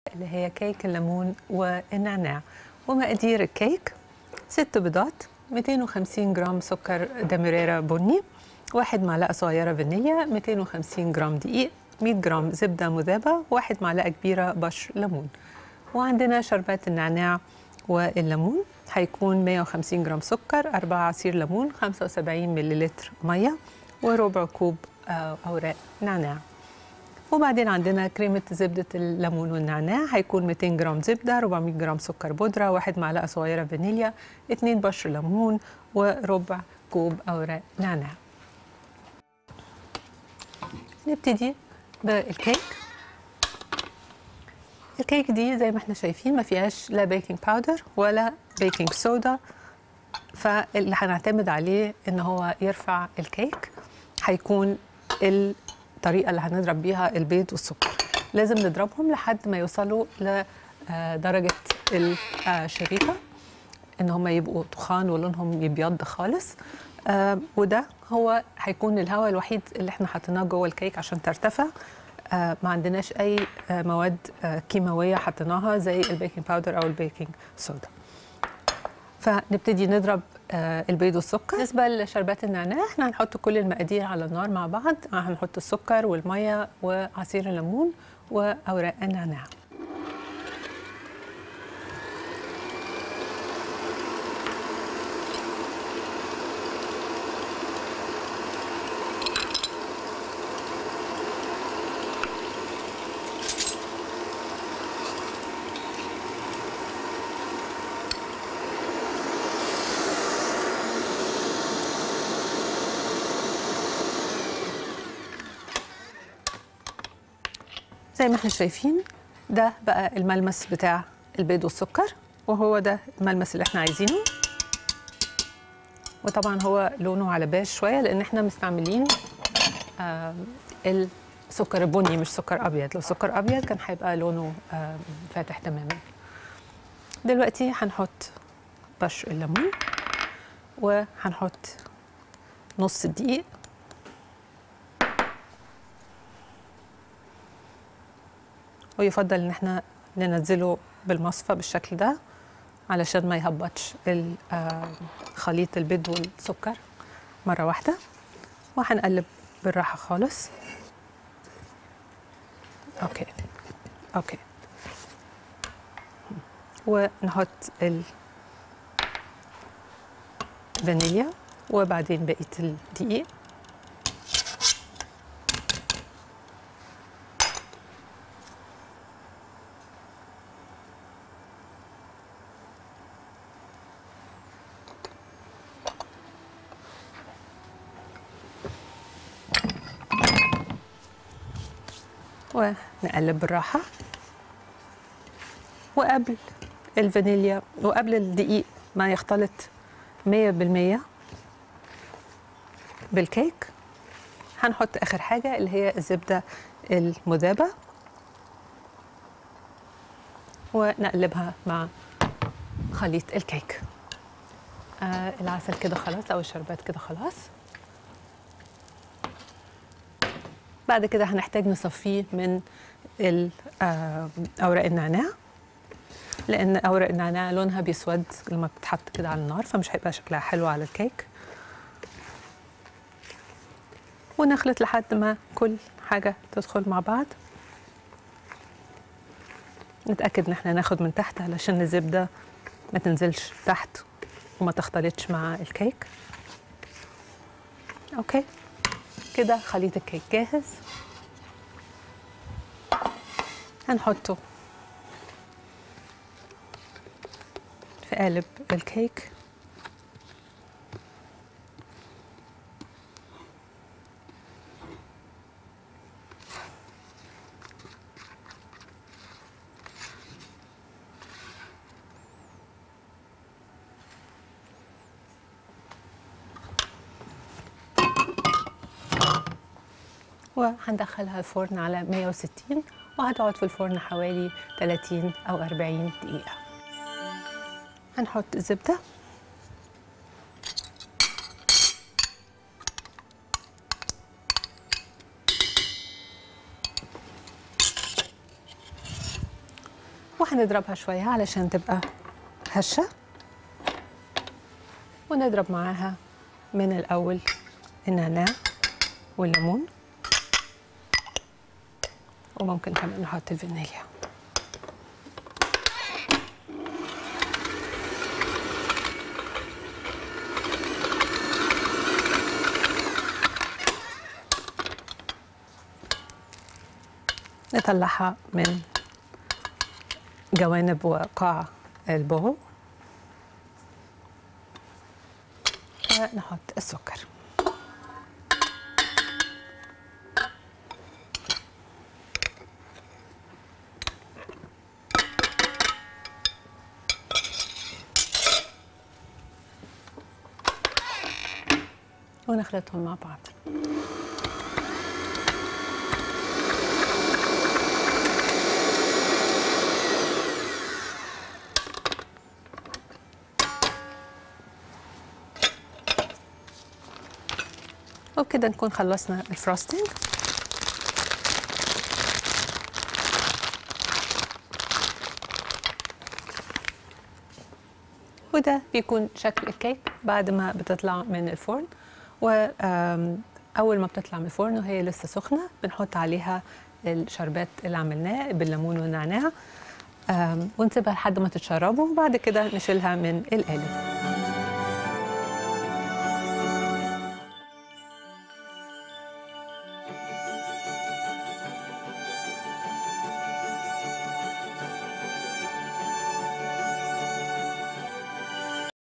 اللي هي كيك الليمون والنعناع ومقادير الكيك ست بيضات 250 جرام سكر داميريرا بني واحد معلقة صغيرة فانيليا 250 جرام دقيق 100 جرام زبدة مذابة واحد معلقة كبيرة بشر ليمون وعندنا شربات النعناع والليمون هيكون 150 جرام سكر 4 عصير ليمون 75 مليلتر مية وربع كوب آه، أوراق نعناع وبعدين عندنا كريمة زبدة الليمون والنعناع هيكون 200 جرام زبدة 400 جرام سكر بودرة واحد معلقة صغيرة فانيليا اتنين بشر ليمون وربع كوب أوراق نعناع نبتدي بالكيك الكيك دي زي ما احنا شايفين ما فيهاش لا بيكنج باودر ولا بيكنج صودا فاللي هنعتمد عليه ان هو يرفع الكيك هيكون الطريقه اللي هنضرب بيها البيض والسكر لازم نضربهم لحد ما يوصلوا لدرجه الشريطه ان هم يبقوا تخان ولونهم يبيض خالص آه، وده هو هيكون الهواء الوحيد اللي احنا حطيناه جوه الكيك عشان ترتفع آه، ما عندناش اي آه، مواد آه، كيماويه حطيناها زي البيكنج باودر او البيكنج صودا فنبتدي نضرب آه، البيض والسكر بالنسبه لشربات النعناع احنا هنحط كل المقادير على النار مع بعض آه، هنحط السكر والميه وعصير الليمون واوراق النعناع زي ما احنا شايفين ده بقى الملمس بتاع البيض والسكر وهو ده الملمس اللي احنا عايزينه وطبعا هو لونه على باش شويه لان احنا مستعملين آم، السكر البني مش سكر ابيض لو سكر ابيض كان هيبقى لونه آم، فاتح تماما دلوقتي هنحط بشر الليمون وهنحط نص الدقيق ويفضل ان احنا ننزله بالمصفى بالشكل ده علشان ما يهبطش ال- آه، خليط البيض والسكر مره واحده وهنقلب بالراحه خالص اوكي اوكي ونحط الفانيليا وبعدين بقيه الدقيق ونقلب بالراحة وقبل الفانيليا وقبل الدقيق ما يختلط مية بالمية بالكيك هنحط آخر حاجة اللي هي الزبدة المذابة ونقلبها مع خليط الكيك آه العسل كده خلاص أو الشربات كده خلاص بعد كده هنحتاج نصفيه من ال- آه، اوراق النعناع لان اوراق النعناع لونها بيسود لما بتتحط كده على النار فمش هيبقى شكلها حلو على الكيك ونخلط لحد ما كل حاجه تدخل مع بعض نتاكد ان احنا ناخد من تحت علشان الزبده ما تنزلش تحت وما تختلطش مع الكيك اوكي كده خليط الكيك جاهز هنحطه في قالب الكيك وهندخلها الفرن على 160 وهتقعد في الفرن حوالي 30 أو 40 دقيقة هنحط الزبدة وهنضربها شوية علشان تبقى هشة ونضرب معاها من الأول النعناع والليمون وممكن كمان نحط الفانيليا نطلعها من جوانب وقاع البول ونحط السكر ونخلطهم مع بعض وبكده نكون خلصنا الفروستنج وده بيكون شكل الكيك بعد ما بتطلع من الفرن وأول ما بتطلع من الفرن وهي لسه سخنة بنحط عليها الشربات اللي عملناه بالليمون والنعناع ونسيبها لحد ما تتشربوا وبعد كده نشيلها من القالب